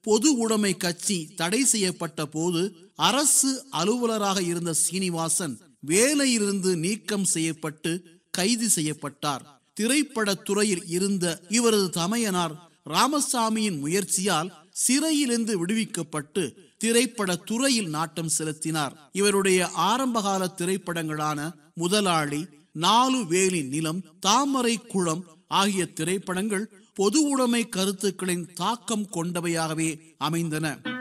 பொது உடைமை கட்சி தடை செய்யப்பட்ட போது அரசு அலுவலராக இருந்த சீனிவாசன் வேலையிலிருந்து நீக்கம் செய்யப்பட்டு கைது செய்யப்பட்டார் திரைப்படத் துறையில் இருந்த இவரது தமையனார் ராமசாமியின் முயற்சியால் சிறையிலிருந்து விடுவிக்கப்பட்டு திரைப்பட துறையில் நாட்டம் செலுத்தினார் இவருடைய ஆரம்பகால திரைப்படங்களான முதலாளி நாலு வேலி நிலம் தாமரை குளம் ஆகிய திரைப்படங்கள் பொது உடைமை கருத்துக்களின் தாக்கம் கொண்டவையாகவே அமைந்தன